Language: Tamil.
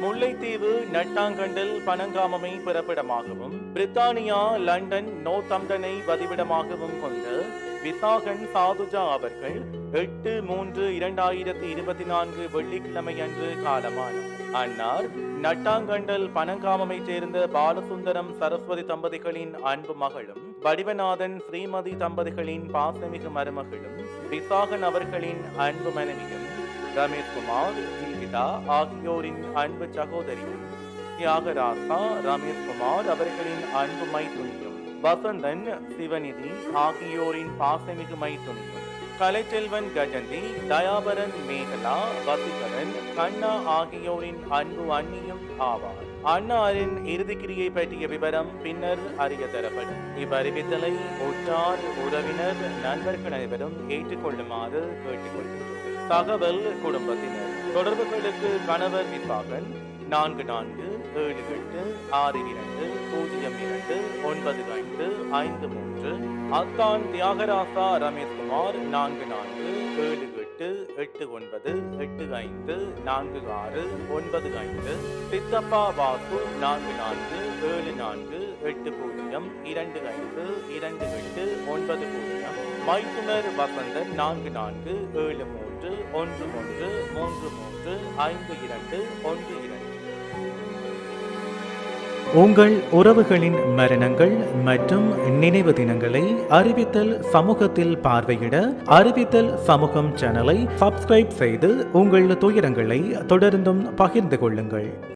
முல்லைத்தீவு நட்டாங்கண்டில் பனங்காமமை பிறப்பிடமாகவும் பிரித்தானியா லண்டன் நோத்தம்டனை வதிவிடமாகவும் கொண்ட விசாகன் சாதுஜா அவர்கள் எட்டு மூன்று இரண்டாயிரத்தி இருபத்தி நான்கு வெள்ளிக்கிழமை அன்று காலமானார் அன்னார் நட்டாங்கண்டல் பனங்காமமை சேர்ந்த பாலசுந்தரம் சரஸ்வதி தம்பதிகளின் அன்பு மகளும் வடிவநாதன் ஸ்ரீமதி தம்பதிகளின் பாசமிகு மருமகளும் விசாகன் அவர்களின் அன்பு மனைவியும் ரமேஷ்குமார் ஜீவிதா ஆகியோரின் அன்பு சகோதரியும் தியாகராசா ரமேஷ்குமார் அவர்களின் அன்பு மைத்துனியும் வசந்தன் சிவநிதி ஆகியோரின் பாசமிகு மைத்துனியும் கலைச்செல்வன் கஜந்தி தயாபரன் மேகலா வசிகரன் கண்ணா ஆகியோரின் அன்பு அண்ணியும் ஆவார் அன்னாரின் இறுதிக்கிரியை பற்றிய விவரம் பின்னர் அறிய தரப்படும் இவ்வறிவித்தலை உற்றார் உறவினர் நண்பர்கள் அனைவரும் ஏற்றுக்கொள்ளுமாறு கேட்டுக்கொள்கின்றோம் தகவல் குடும்பத்தினர் தொடர்புகளுக்கு கணவர் விசாகன் நான்கு நான்கு ஏழு எட்டு ஆறு இரண்டு பூஜ்ஜியம் இரண்டு ஒன்பது ஐந்து ஐந்து மூன்று அத்தான் தியாகராசா ரமேஷ்குமார் நான்கு நான்கு ஏழு எட்டு எட்டு ஒன்பது எட்டு ஐந்து நான்கு ஆறு ஒன்பது ஐந்து சித்தப்பா வாசு நான்கு நான்கு ஏழு நான்கு எட்டு பூஜ்ஜியம் இரண்டு ஐந்து இரண்டு எட்டு ஒன்பது பூஜ்ஜியம் மைத்துனர் வசந்தன் நான்கு நான்கு ஏழு மூன்று ஒன்று ஒன்று மூன்று மூன்று ஐந்து இரண்டு ஒன்று இரண்டு உங்கள் உறவுகளின் மரணங்கள் மற்றும் நினைவு தினங்களை அறிவித்தல் சமூகத்தில் பார்வையிட அறிவித்தல் சமூகம் சேனலை சப்ஸ்கிரைப் செய்து உங்கள் துயரங்களை தொடர்ந்தும் பகிர்ந்து கொள்ளுங்கள்